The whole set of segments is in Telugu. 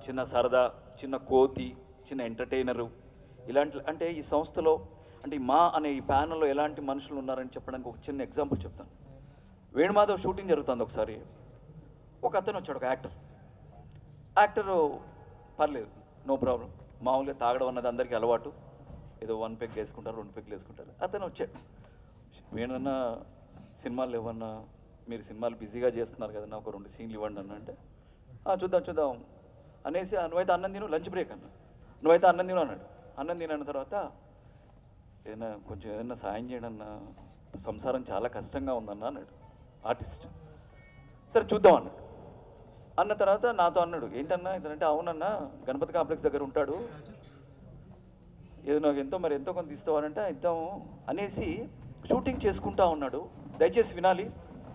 చిన్న సరదా చిన్న కోతి చిన్న ఎంటర్టైనరు ఇలాంటి అంటే ఈ సంస్థలో అంటే ఈ మా అనే ఈ ప్యానల్లో ఎలాంటి మనుషులు ఉన్నారని చెప్పడానికి ఒక చిన్న ఎగ్జాంపుల్ చెప్తాను వేణుమాధవ్ షూటింగ్ జరుగుతుంది ఒకసారి ఒక అతను వచ్చాడు ఒక యాక్టర్ యాక్టరు పర్లేదు నో ప్రాబ్లం మామూలుగా తాగడం అన్నది అందరికీ అలవాటు ఏదో వన్ పెగ్ వేసుకుంటారు రెండు పెగ్లు వేసుకుంటారు అతను వచ్చాడు వేణన్నా సినిమాలు ఏమన్నా మీరు సినిమాలు బిజీగా చేస్తున్నారు కదన్నా ఒక రెండు సీన్లు ఇవ్వండి అన్న అంటే "ఆ, చూద్దాం చూద్దాం అనేసి "ఆ, నువ్వైతే అన్నం తిను లంచ్ బ్రేక్ అన్న నువ్వైతే అన్నం తిను అన్నాడు అన్నం తినన్న తర్వాత ఏదైనా కొంచెం ఏదైనా సాయం చేయడం అన్న సంసారం చాలా కష్టంగా ఉందన్న అన్నాడు ఆర్టిస్ట్ సరే చూద్దాం అన్నాడు అన్న తర్వాత నాతో అన్నాడు ఏంటన్నా ఇదంటే అవునన్నా గణపతి కాంప్లెక్స్ దగ్గర ఉంటాడు ఏదో నాకు ఎంతో మరి ఎంతో కొంత ఇస్తావానంటే ఇద్దాము అనేసి షూటింగ్ చేసుకుంటా ఉన్నాడు దయచేసి వినాలి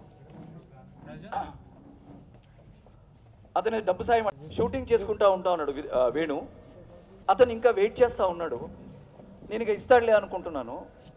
అతని డబ్బు సాయం షూటింగ్ చేసుకుంటా ఉంటా ఉన్నాడు వి- ఆ, వేణు అతను ఇంకా వెయిట్ చేస్తూ ఉన్నాడు నేను ఇక ఇస్తాడులే అనుకుంటున్నాను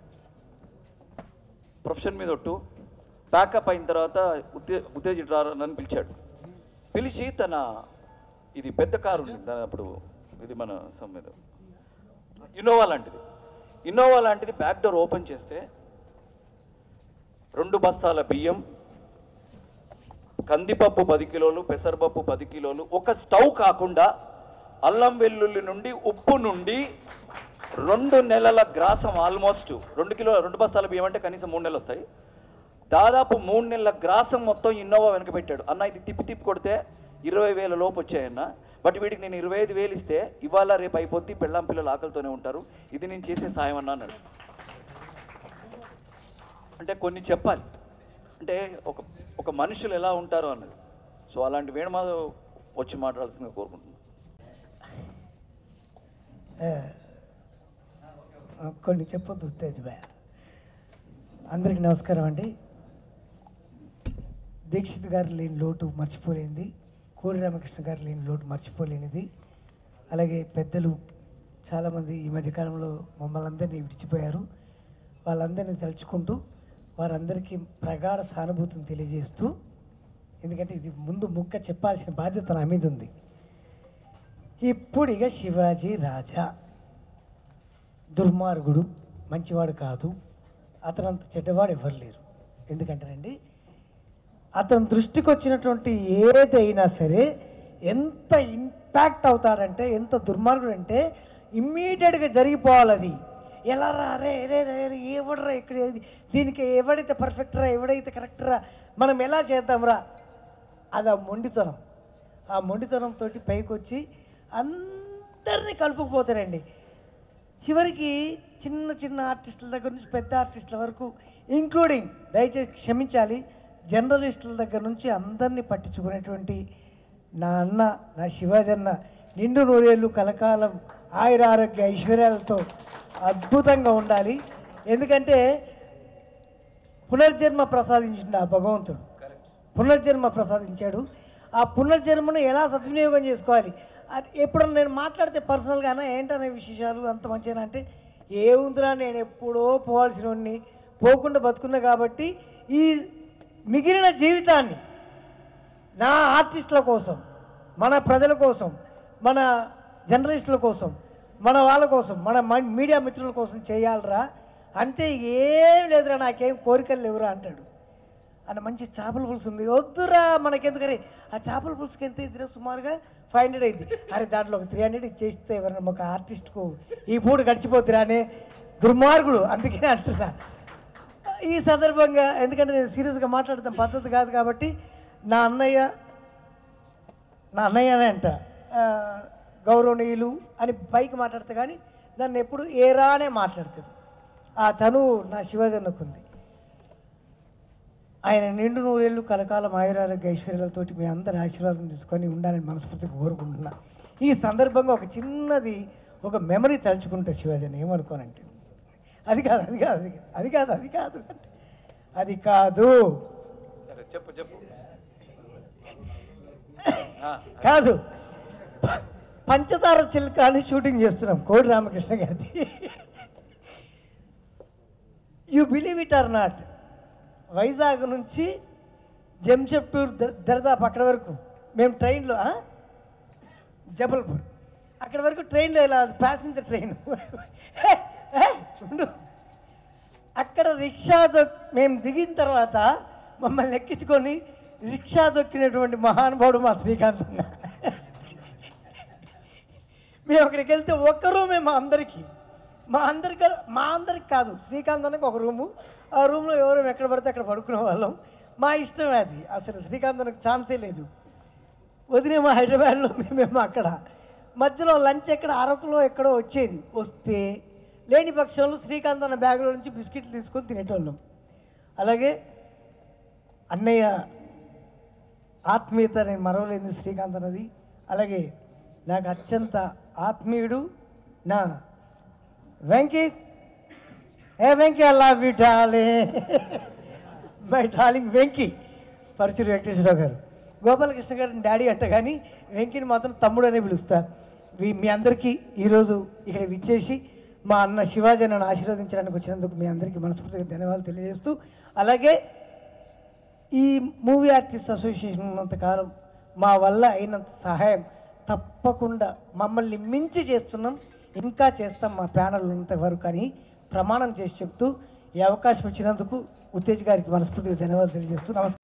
ప్రొఫెషన్ మీద ఒట్టు ప్యాకప్ అయిన తర్వాత ఉత్తే ఉత్తేజిత నన్ను పిలిచాడు పిలిచి తన ఇది పెద్ద కారు ఉంది దాని అప్పుడు ఇది మన సమ్ మీద ఇన్నోవా లాంటిది ఇన్నోవా లాంటిది బ్యాక్ డోర్ ఓపెన్ చేస్తే రెండు బస్తాల బియ్యం కందిపప్పు పది కిలోలు పెసరపప్పు పది కిలోలు ఒక స్టవ్ కాకుండా అల్లం వెల్లుల్లి నుండి ఉప్పు నుండి రెండు నెలల గ్రాసం ఆల్మోస్ట్ రెండు కిలో రెండు బస్తాల బియ్యం అంటే కనీసం మూడు నెలలు వస్తాయి దాదాపు మూడు నెలల గ్రాసం మొత్తం ఇన్నోవా వెనక పెట్టాడు అన్న ఇది తిప్పి తిప్పి కొడితే ఇరవై వేల లోపు వచ్చాయన్న బట్ వీడికి నేను ఇరవై ఐదు వేలు ఇస్తే ఇవాళ రేపు అయిపోద్ది పెళ్ళాం పిల్లలు ఆకలితోనే ఉంటారు ఇది నేను చేసే సాయం అన్న అన్నాడు అంటే కొన్ని చెప్పాలి అంటే ఒక ఒక మనుషులు ఎలా ఉంటారో అన్నది సో అలాంటి వేణుమాధవ్ వచ్చి మాట్లాడాల్సిందిగా కోరుకుంటున్నాను ఆ, కొన్ని చెప్పొద్దు తేజ్ భయ అందరికీ నమస్కారం అండి దీక్షిత్ గారు లేని లోటు మర్చిపోలేనిది కోడి రామకృష్ణ గారు లేని లోటు మర్చిపోలేనిది అలాగే పెద్దలు చాలామంది ఈ మధ్యకాలంలో మమ్మల్ని అందరినీ విడిచిపోయారు వాళ్ళందరినీ తలుచుకుంటూ వారందరికీ ప్రగాఢ సానుభూతిని తెలియజేస్తూ ఎందుకంటే ఇది ముందు ముక్క చెప్పాల్సిన బాధ్యత నా మీద ఉంది ఇప్పుడు ఇక శివాజీ రాజా దుర్మార్గుడు మంచివాడు కాదు అతనంత చెడ్డవాడు ఎవరు లేరు ఎందుకంటారండి అతని దృష్టికి వచ్చినటువంటి ఏదైనా సరే ఎంత ఇంపాక్ట్ అవుతాడంటే ఎంత దుర్మార్గుడు అంటే ఇమ్మీడియట్గా జరిగిపోవాలి అది ఎలా రా రే రే రే రే, ఎవడరా ఇక్కడ ఏది దీనికి ఎవడైతే పర్ఫెక్ట్ రా ఎవడైతే కరెక్ట్ రా మనం ఎలా చేద్దాంరా అది ఆ మొండితనం ఆ మొండితనంతో పైకి వచ్చి అందరినీ కలుపుకుపోతారండి చివరికి చిన్న చిన్న ఆర్టిస్టుల దగ్గర నుంచి పెద్ద ఆర్టిస్టుల వరకు ఇంక్లూడింగ్ దయచేసి క్షమించాలి జర్నలిస్టుల దగ్గర నుంచి అందరినీ పట్టించుకునేటువంటి నా అన్న నా శివాజన్న నిండు నూరేళ్ళు కలకాలం ఆయుర ఆరోగ్య ఐశ్వర్యాలతో అద్భుతంగా ఉండాలి ఎందుకంటే పునర్జన్మ ప్రసాదించిండు ఆ భగవంతుడు పునర్జన్మ ప్రసాదించాడు ఆ పునర్జన్మను ఎలా సద్వినియోగం చేసుకోవాలి అది ఎప్పుడన్నా నేను మాట్లాడితే పర్సనల్గానా ఏంటనే విశేషాలు అంత మంచిగా అంటే ఏముందిరా నేను ఎప్పుడో పోవాల్సిన వాడిని పోకుండా బతుకున్నా కాబట్టి ఈ మిగిలిన జీవితాన్ని నా ఆర్టిస్టుల కోసం మన ప్రజల కోసం మన జర్నలిస్టుల కోసం మన వాళ్ళ కోసం మన మ- మీడియా మిత్రుల కోసం చేయాలరా అంతే ఏం లేదురా నాకేం కోరికలు లేవురా అంటాడు అన్న మంచి చేపల పులుసు ఉంది వద్దురా మనకెందుకని ఆ చేపల పులుసుకి ఎంత ఇద్దరు సుమారుగా ఫైవ్ హండ్రెడ్ అయింది అరే దాంట్లో ఒక త్రీ హండ్రెడ్ ఇచ్చేస్తే ఎవరైనా ఒక ఆర్టిస్ట్కు ఈ పూట గడిచిపోతురా అనే దుర్మార్గుడు అందుకనే అంటున్నా ఈ సందర్భంగా ఎందుకంటే నేను సీరియస్గా మాట్లాడతాం పద్ధతి కాదు కాబట్టి నా అన్నయ్య నా అన్నయ్యనే అంట ఆ, గౌరవనీయులు అని పైకి మాట్లాడతా కానీ నన్ను ఎప్పుడు ఏరా అనే మాట్లాడుతాడు ఆ చనువు నా శివజన్నకు ఉంది ఆయన నిండు నూరేళ్ళు కలకాలం ఆయురారోగ్య ఐశ్వర్యాలతోటి మీ అందరి ఆశీర్వాదం తీసుకొని ఉండాలని మనస్ఫూర్తిగా కోరుకుంటున్నా ఈ సందర్భంగా ఒక చిన్నది ఒక మెమరీ తలుచుకుంటా శివాజీని ఏమనుకోనంటే అది కాదు అది కాదు అది కాదు అది కాదు అది కాదు అది కాదు సరే చెప్పు చెప్పు కాదు ప- పంచదార చిలుక అని షూటింగ్ చేస్తున్నాం కోడి రామకృష్ణ గారిది you believe it or not Vizag నుంచి జంషెడ్పూర్ ద- దర్దాపు అక్కడ వరకు మేము ట్రైన్లో ఆ? జబల్పూర్ అక్కడి వరకు ట్రైన్లో ఇలా ప్యాసింజర్ ట్రైన్ ఉండు అక్కడ రిక్షా దొక్ మేము దిగిన తర్వాత మమ్మల్ని ఎక్కించుకొని రిక్షా దొక్కినటువంటి మహానుభావుడు మా శ్రీకాంత్ అన్న మేము అక్కడికి వెళ్తే ఒక్క రూమే మా అందరికీ మా అందరికి మా అందరికి కాదు శ్రీకాంత్ అన్నకి ఒక రూము ఆ రూమ్లో ఎవరు ఎక్కడ పడితే అక్కడ పడుకునే వాళ్ళం మా ఇష్టమే అది అసలు శ్రీకాంత్ అన్నకు ఛాన్సే లేదు వదిలేమో హైదరాబాద్లో మేమేమో అక్కడ మధ్యలో లంచ్ ఎక్కడ అరకులో ఎక్కడో వచ్చేది వస్తే లేని పక్షంలో శ్రీకాంత్ అన్న బ్యాగ్లో నుంచి బిస్కెట్లు తీసుకొని తినేటోళ్ళం అలాగే అన్నయ్య ఆత్మీయత నేను మరవలేదు శ్రీకాంత్ అన్నది అలాగే నాకు అత్యంత ఆత్మీయుడు నా వెంకీ ఏ వెంకీ అలా విటాలే మై డార్లింగ్ వెంకీ పరుచూరు వెంకటేశ్వరరావు గారు గోపాలకృష్ణ గారిని డాడీ అంట కానీ వెంకీని మాత్రం తమ్ముడు అనే పిలుస్తా మీ- మీ అందరికీ ఈరోజు ఇక్కడ విచ్చేసి మా అన్న శివాజీ నన్ను ఆశీర్వదించడానికి వచ్చినందుకు మీ అందరికీ మనస్ఫూర్తిగా ధన్యవాదాలు తెలియజేస్తూ అలాగే ఈ మూవీ ఆర్టిస్ట్ అసోసియేషన్ ఉన్నంతకాలం మా వల్ల అయినంత సహాయం తప్పకుండా మమ్మల్ని మించి చేస్తున్నాం ఇంకా చేస్తాం మా ప్యానల్ ఉన్నంత వరకు అని ప్రమాణం చేసి చెప్తూ ఈ అవకాశం ఇచ్చినందుకు ఉత్తేజ్ గారికి మనస్ఫూర్తిగా ధన్యవాదాలు తెలియజేస్తూ నమస్కారం